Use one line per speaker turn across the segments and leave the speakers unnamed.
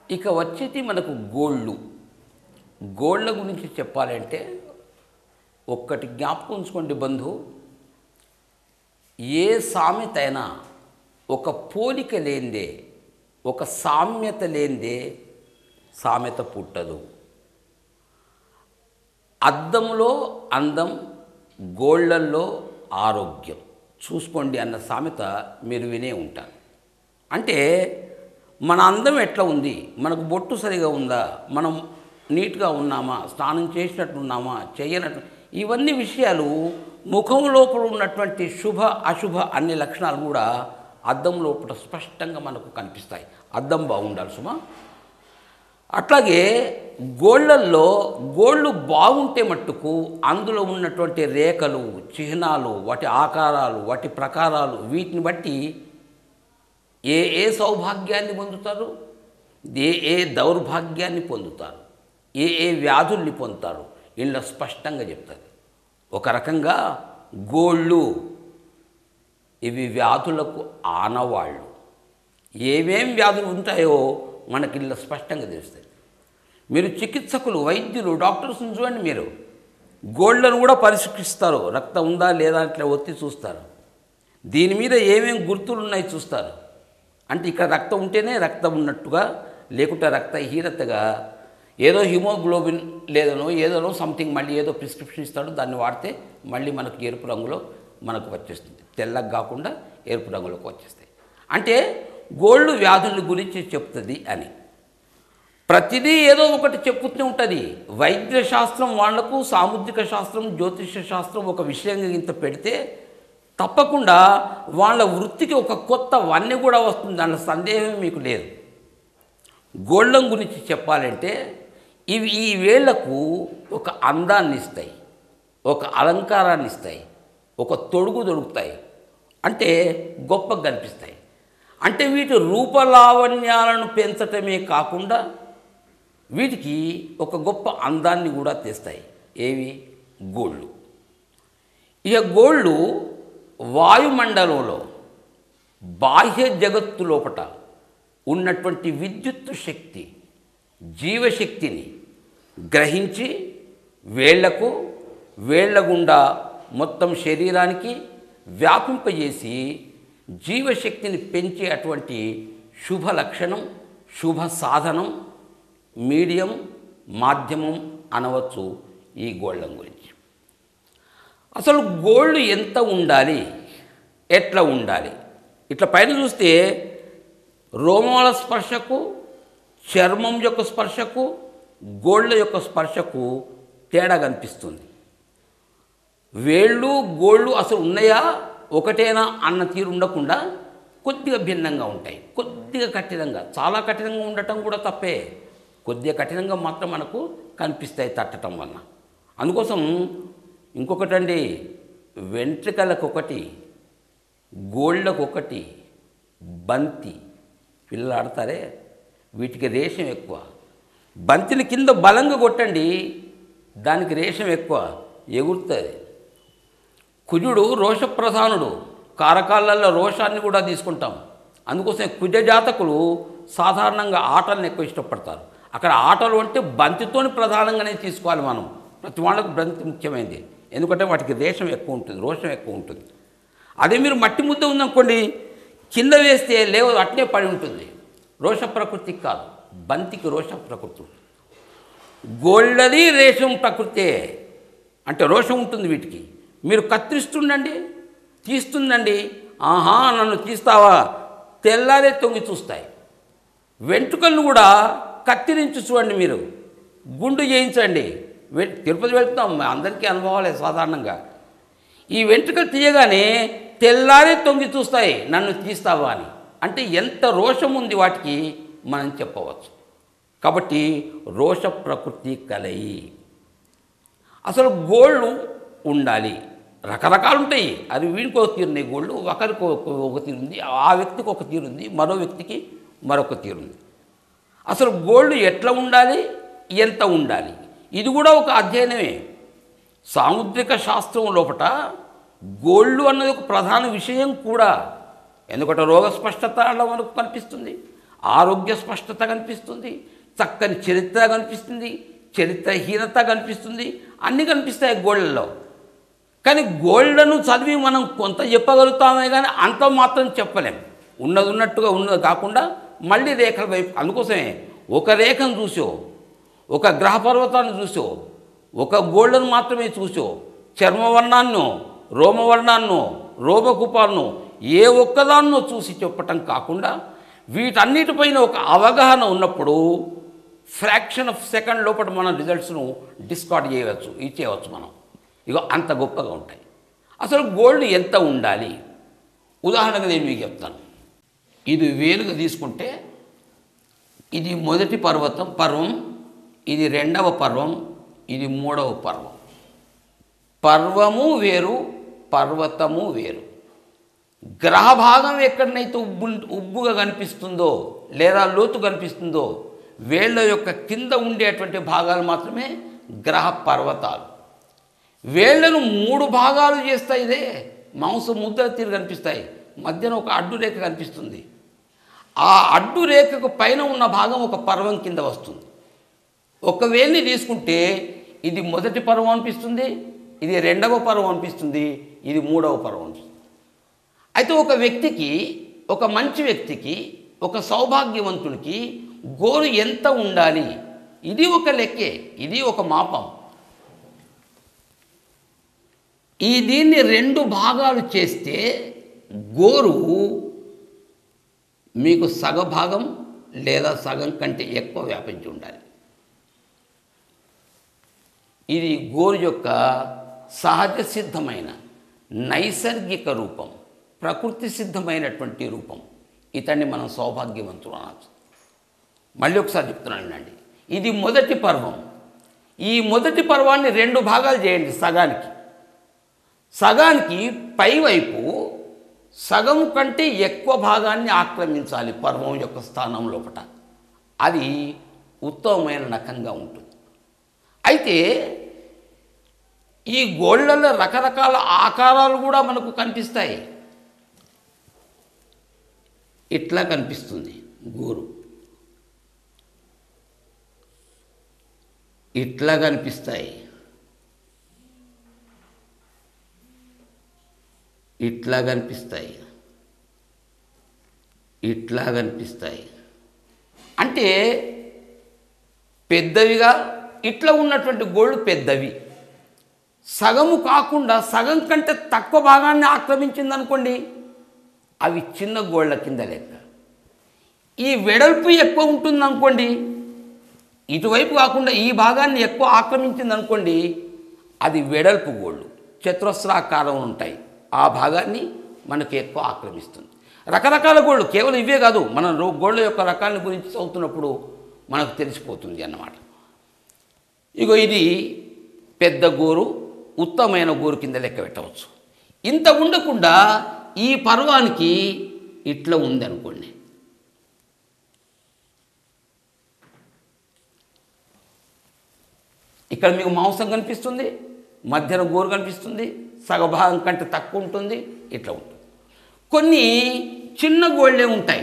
ఇక వచ్చేది మనకు గోళ్ళు గోళ్ళ గురించి చెప్పాలంటే ఒక్కటి జ్ఞాపకం ఉంచుకోండి బంధు ఏ సామెత అయినా ఒక పోలిక లేనిదే ఒక సామ్యత లేనిదే సామెత పుట్టదు అద్దంలో అందం గోళ్ళల్లో ఆరోగ్యం చూసుకోండి అన్న సామెత మీరు వినే ఉంటారు అంటే మన అందం ఎట్లా ఉంది మనకు బొట్టు సరిగా ఉందా మనం నీట్గా ఉన్నామా స్నానం చేసినట్టు ఉన్నామా చేయనట్టు ఇవన్నీ విషయాలు ముఖం లోపల ఉన్నటువంటి శుభ అశుభ అన్ని లక్షణాలు కూడా అద్దం లోపల స్పష్టంగా మనకు కనిపిస్తాయి అద్దం బాగుండాలి సుమా అట్లాగే గోళ్ళల్లో గోళ్ళు బాగుంటే మట్టుకు అందులో ఉన్నటువంటి రేఖలు చిహ్నాలు వాటి ఆకారాలు వాటి ప్రకారాలు వీటిని బట్టి ఏ ఏ సౌభాగ్యాన్ని పొందుతారు ఏ ఏ దౌర్భాగ్యాన్ని పొందుతారు ఏ ఏ వ్యాధుల్ని పొందుతారు ఇలా స్పష్టంగా చెప్తుంది ఒక రకంగా గోళ్ళు ఇవి వ్యాధులకు ఆనవాళ్ళు ఏమేం వ్యాధులు ఉంటాయో మనకి ఇలా స్పష్టంగా తెలుస్తుంది మీరు చికిత్సకులు వైద్యులు డాక్టర్స్ని చూడండి మీరు గోళ్ళను కూడా పరీక్షిస్తారు రక్తం ఉందా లేదా అట్లా ఒత్తి చూస్తారు దీని మీద ఏమేం గుర్తులు ఉన్నాయి చూస్తారు అంటే ఇక్కడ రక్తం ఉంటేనే రక్తం ఉన్నట్టుగా లేకుంటే రక్తహీనతగా ఏదో హిమోగ్లోబిన్ లేదనో ఏదోనో సంథింగ్ మళ్ళీ ఏదో ప్రిస్క్రిప్షన్ ఇస్తాడు దాన్ని వాడితే మళ్ళీ మనకు ఎరుపు రంగులో మనకు వచ్చేస్తుంది తెల్లగా కాకుండా ఎరుపు రంగులోకి వచ్చేస్తాయి అంటే గోళ్ళు వ్యాధుల గురించి చెప్తుంది అని ప్రతిదీ ఏదో ఒకటి చెప్పుతూనే ఉంటుంది వైద్య శాస్త్రం వాళ్లకు సాముద్రిక శాస్త్రం జ్యోతిష శాస్త్రం ఒక విషయంగా ఇంత పెడితే తప్పకుండా వాళ్ళ వృత్తికి ఒక కొత్త వన్నె కూడా వస్తుంది దాంట్లో సందేహం మీకు లేదు గోళ్ళం గురించి చెప్పాలంటే ఇవి ఈ వేళ్లకు ఒక అందాన్ని ఇస్తాయి ఒక అలంకారాన్ని ఇస్తాయి ఒక తొడుగు దొరుకుతాయి అంటే గొప్పగా కనిపిస్తాయి అంటే వీటి రూపలావణ్యాలను పెంచటమే కాకుండా వీటికి ఒక గొప్ప అందాన్ని కూడా తెస్తాయి ఏవి గోళ్ళు ఇక గోళ్ళు వాయుమండలంలో బాహ్య జగత్తు లోపట ఉన్నటువంటి విద్యుత్తు శక్తి జీవశక్తిని గ్రహించి వేళ్లకు వేళ్ల గుండా మొత్తం శరీరానికి వ్యాపింపజేసి జీవశక్తిని పెంచే అటువంటి శుభ లక్షణం శుభ సాధనం మీడియం మాధ్యమం అనవచ్చు ఈ గోళ్ళం గురించి అసలు గోల్డ్ ఎంత ఉండాలి ఎట్లా ఉండాలి ఇట్లా పైన చూస్తే రోమాల స్పర్శకు చర్మం యొక్క స్పర్శకు గోళ్ళ యొక్క స్పర్శకు తేడా కనిపిస్తుంది వేళ్ళు గోళ్ళు అసలు ఉన్నాయా ఒకటేనా అన్న తీరు ఉండకుండా కొద్దిగా భిన్నంగా ఉంటాయి కొద్దిగా కఠినంగా చాలా కఠినంగా ఉండటం కూడా తప్పే కొద్దిగా కఠినంగా మాత్రం మనకు కనిపిస్తాయి తట్టడం వలన అందుకోసం ఇంకొకటండి వెంట్రుకలకు ఒకటి గోళ్ళకు ఒకటి బంతి పిల్లలు ఆడతారే వీటికి రేషం ఎక్కువ బంతిని కింద బలంగా కొట్టండి దానికి రేషం ఎక్కువ ఎగురుతుంది కుజుడు రోషప్రధానుడు కారకాలలో రోషాన్ని కూడా తీసుకుంటాం అందుకోసం కుజ జాతకులు సాధారణంగా ఆటలను ఎక్కువ ఇష్టపడతారు అక్కడ ఆటలు అంటే బంతితోని ప్రధానంగానే తీసుకోవాలి మనం ప్రతి వాళ్ళకు బంతి ముఖ్యమైనది ఎందుకంటే వాటికి రేషం ఎక్కువ ఉంటుంది రోషం ఎక్కువ ఉంటుంది అదే మీరు మట్టి ముద్ద ఉందనుకోండి కింద వేస్తే లేవు అట్నే పడి ఉంటుంది రోష ప్రకృతికి కాదు బంతికి రోష ప్రకృతి ఉంటుంది. గోళ్ళది రేషం ప్రకృతే అంటే రోషం ఉంటుంది వీటికి మీరు కత్తిరిస్తుండండి తీస్తుందండి ఆహా నన్ను తీస్తావా తెల్లారే తొంగి చూస్తాయి వెంట్రుకలను కూడా కత్తిరించి చూడండి మీరు గుండు చేయించండి వె- తిరుపతి వెళ్తున్నాం అందరికీ అనుభవాలే సాధారణంగా ఈ వెంట్రుకలు తీయగానే తెల్లారే తొంగి చూస్తాయి నన్ను తీస్తావా అని అంటే ఎంత రోషం ఉంది వాటికి మనం చెప్పవచ్చు కాబట్టి రోష ప్రకృతి కలయి అసలు గోళ్ళు ఉండాలి రకరకాలు ఉంటాయి అది వీడికి ఒక తీరు ఉన్నాయి గోళ్ళు ఒకరికి ఒక ఒక తీరు ఉంది ఆ వ్యక్తికి ఒక తీరు ఉంది మరో వ్యక్తికి మరొక తీరు ఉంది అసలు గోల్డ్ ఎట్లా ఉండాలి ఎంత ఉండాలి ఇది కూడా ఒక అధ్యయనమే సాముద్రిక శాస్త్రం లోపట గోళ్ళు అన్నది ఒక ప్రధాన విషయం కూడా ఎందుకంటే రోగ స్పష్టత అలా మనకు కనిపిస్తుంది ఆరోగ్య స్పష్టత కనిపిస్తుంది చక్కని చరిత్ర కనిపిస్తుంది చరిత్రహీనత కనిపిస్తుంది అన్నీ కనిపిస్తాయి గోల్డ్లలో కానీ గోల్డ్ను చదివి మనం కొంత చెప్పగలుగుతామే కానీ అంత మాత్రం చెప్పలేం ఉన్నది ఉన్నట్టుగా ఉన్నది కాకుండా మళ్ళీ రేఖల వైపు అందుకోసమే ఒక రేఖను చూసో ఒక గ్రహ పర్వతాన్ని చూసో ఒక గోల్డ్ను మాత్రమే చూసో చర్మవర్ణాన్నో రోమవర్ణాన్నో రోమకుపాలను ఏ ఒక్కదాన్నో చూసి చెప్పటం కాకుండా వీటన్నిటిపైన ఒక అవగాహన ఉన్నప్పుడు ఫ్రాక్షన్ ఆఫ్ సెకండ్ లోపల మన రిజల్ట్స్ను డిస్కార్డ్ చేయవచ్చు ఇచ్చేయవచ్చు మనం ఇక అంత గొప్పగా ఉంటాయి అసలు గోల్డ్ ఎంత ఉండాలి ఉదాహరణగా నేను మీకు చెప్తాను ఇది వేలుగా తీసుకుంటే ఇది మొదటి పర్వతం పర్వం ఇది రెండవ పర్వం ఇది మూడవ పర్వం పర్వము వేరు పర్వతము వేరు గ్రహ భాగం ఎక్కడనైతే ఉబ్బు ఉబ్బుగా కనిపిస్తుందో లేదా లోతు కనిపిస్తుందో వేళ్ళ యొక్క కింద ఉండేటువంటి భాగాలు మాత్రమే గ్రహ పర్వతాలు వేళ్లను మూడు భాగాలు చేస్తాయి ఇదే మాంసం ముద్ర తీరు కనిపిస్తాయి మధ్యన ఒక అడ్డు రేఖ కనిపిస్తుంది ఆ అడ్డు రేఖకు పైన ఉన్న భాగం ఒక పర్వం కింద వస్తుంది ఒక వేలిని తీసుకుంటే ఇది మొదటి పర్వం అనిపిస్తుంది ఇది రెండవ పర్వం అనిపిస్తుంది ఇది మూడవ పర్వం అనిపిస్తుంది అయితే ఒక వ్యక్తికి ఒక మంచి వ్యక్తికి ఒక సౌభాగ్యవంతునికి గోరు ఎంత ఉండాలి ఇది ఒక లెక్కే ఇది ఒక మాపం ఈ దీన్ని రెండు భాగాలు చేస్తే గోరు మీకు సగభాగం లేదా సగం కంటే ఎక్కువ వ్యాపించి ఉండాలి ఇది గోరు యొక్క సహజ సిద్ధమైన నైసర్గిక రూపం ప్రకృతి సిద్ధమైనటువంటి రూపం ఇతన్ని మనం సౌభాగ్యవంతులు అనొచ్చు మళ్ళీ ఒకసారి చెప్తున్నానండి ఇది మొదటి పర్వం ఈ మొదటి పర్వాన్ని రెండు భాగాలు చేయండి సగానికి సగానికి పైవైపు సగం కంటే ఎక్కువ భాగాన్ని ఆక్రమించాలి పర్వం యొక్క స్థానం లోపట అది ఉత్తమమైన నకంగా ఉంటుంది అయితే ఈ గోళ్ళలో రకరకాల ఆకారాలు కూడా మనకు కనిపిస్తాయి ఇట్లా కనిపిస్తుంది గోరు ఇట్లా కనిపిస్తాయి ఇట్లా కనిపిస్తాయి ఇట్లా కనిపిస్తాయి అంటే పెద్దవిగా ఇట్లా ఉన్నటువంటి గోళ్ళు పెద్దవి సగము కాకుండా సగం కంటే తక్కువ భాగాన్ని ఆక్రమించింది అనుకోండి అవి చిన్న గోళ్ళ కింద లెక్క ఈ వెడల్పు ఎక్కువ ఉంటుంది అనుకోండి ఇటువైపు కాకుండా ఈ భాగాన్ని ఎక్కువ ఆక్రమించింది అనుకోండి అది వెడల్పు గోళ్ళు చతురస్రాకారం ఉంటాయి ఆ భాగాన్ని మనకు ఎక్కువ ఆక్రమిస్తుంది రకరకాల గోళ్ళు కేవలం ఇవే కాదు మనం రో- గోళ్ళ యొక్క రకాల గురించి చదువుతున్నప్పుడు మనకు తెలిసిపోతుంది అన్నమాట ఇగో ఇది పెద్ద గోరు ఉత్తమమైన గోరు కింద లెక్క పెట్టవచ్చు ఇంత ఉండకుండా ఈ పర్వానికి ఇట్లా ఉంది అనుకోండి ఇక్కడ మీకు మాంసం కనిపిస్తుంది మధ్యన గోరు కనిపిస్తుంది సగభాగం కంటే తక్కువ ఉంటుంది ఇట్లా ఉంటుంది కొన్ని చిన్న గోళ్ళే ఉంటాయి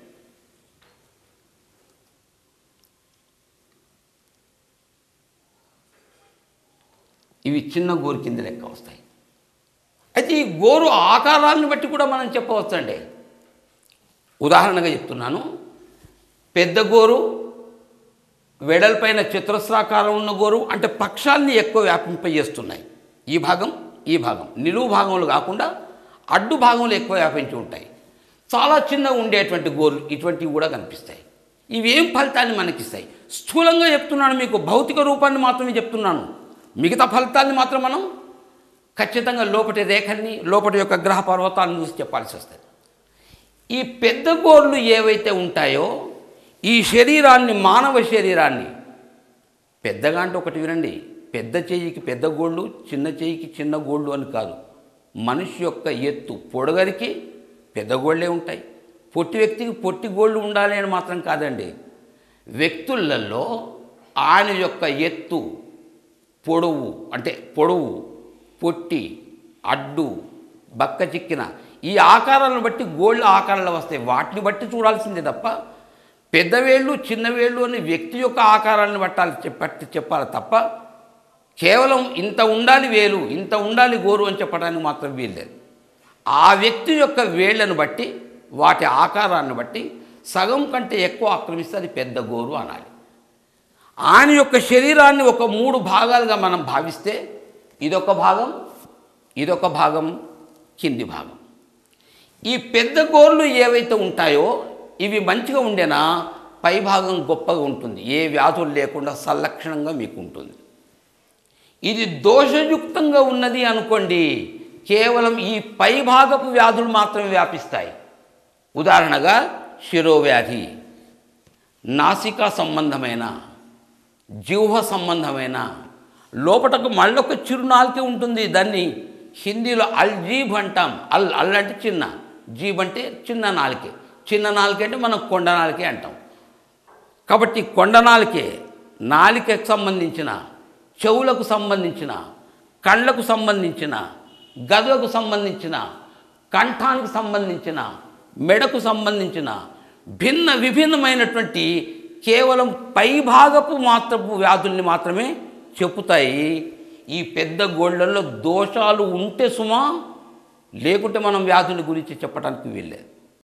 ఇవి చిన్న గోరు కింద లెక్క వస్తాయి అయితే ఈ గోరు ఆకారాలను బట్టి కూడా మనం చెప్పవచ్చండి ఉదాహరణగా చెప్తున్నాను పెద్ద గోరు వెడల్పైన చతురస్రాకారం ఉన్న గోరు అంటే పక్షాల్ని ఎక్కువ వ్యాపింపజేస్తున్నాయి ఈ భాగం ఈ భాగం నిలువు భాగంలో కాకుండా అడ్డు భాగంలో ఎక్కువ వ్యాపించి ఉంటాయి చాలా చిన్నగా ఉండేటువంటి గోర్లు ఇటువంటివి కూడా కనిపిస్తాయి ఇవేం ఫలితాన్ని మనకిస్తాయి స్థూలంగా చెప్తున్నాను మీకు భౌతిక రూపాన్ని మాత్రమే చెప్తున్నాను మిగతా ఫలితాన్ని మాత్రం మనం ఖచ్చితంగా లోపటి రేఖల్ని లోపటి యొక్క గ్రహ పర్వతాలను చూసి చెప్పాల్సి వస్తుంది ఈ పెద్ద గోర్లు ఏవైతే ఉంటాయో ఈ శరీరాన్ని మానవ శరీరాన్ని పెద్దగా అంటే ఒకటి వినండి పెద్ద చెయ్యికి పెద్ద గోళ్ళు చిన్న చెయ్యికి చిన్న గోళ్ళు అని కాదు మనిషి యొక్క ఎత్తు పొడగరికి పెద్ద గోళ్ళే ఉంటాయి పొట్టి వ్యక్తికి పొట్టి గోళ్ళు ఉండాలి అని మాత్రం కాదండి వ్యక్తులలో ఆయన యొక్క ఎత్తు పొడవు అంటే పొడవు పొట్టి అడ్డు బక్క చిక్కిన ఈ ఆకారాలను బట్టి గోళ్ళ ఆకారాలు వస్తాయి వాటిని బట్టి చూడాల్సిందే తప్ప పెద్ద వేళ్ళు చిన్న వేళ్ళు అని వ్యక్తి యొక్క ఆకారాన్ని పట్టాలి చెప్పట్టి చెప్పాలి తప్ప కేవలం ఇంత ఉండాలి వేలు ఇంత ఉండాలి గోరు అని చెప్పడానికి మాత్రం వీల్లేదు ఆ వ్యక్తి యొక్క వేళ్లను బట్టి వాటి ఆకారాన్ని బట్టి సగం కంటే ఎక్కువ ఆక్రమిస్తే అది పెద్ద గోరు అనాలి ఆయన యొక్క శరీరాన్ని ఒక మూడు భాగాలుగా మనం భావిస్తే ఇదొక భాగం ఇదొక భాగం కింది భాగం ఈ పెద్ద గోర్లు ఏవైతే ఉంటాయో ఇవి మంచిగా ఉండేనా పై భాగం గొప్పగా ఉంటుంది ఏ వ్యాధులు లేకుండా సంలక్షణంగా మీకు ఉంటుంది ఇది దోషయుక్తంగా ఉన్నది అనుకోండి కేవలం ఈ పై భాగపు వ్యాధులు మాత్రమే వ్యాపిస్తాయి ఉదాహరణగా శిరోవ్యాధి నాసికా సంబంధమైన జీవ సంబంధమైన లోపటకు మళ్ళొక చిరునాలిక ఉంటుంది దాన్ని హిందీలో అల్జీబ్ అంటాం అల్ అల్ అంటే చిన్న జీబ్ అంటే చిన్న నాలికే చిన్న నాలిక అంటే మనం కొండ నాలికే అంటాం కాబట్టి కొండ నాలికే నాలికకు సంబంధించిన చెవులకు సంబంధించిన కళ్ళకు సంబంధించిన గదలకు సంబంధించిన కంఠానికి సంబంధించిన మెడకు సంబంధించిన భిన్న విభిన్నమైనటువంటి కేవలం పైభాగపు మాత్రపు వ్యాధుల్ని మాత్రమే చెప్పుతాయి ఈ పెద్ద గోళ్ళల్లో దోషాలు ఉంటే సుమా లేకుంటే మనం వ్యాధుల గురించి చెప్పడానికి వీల్లేదు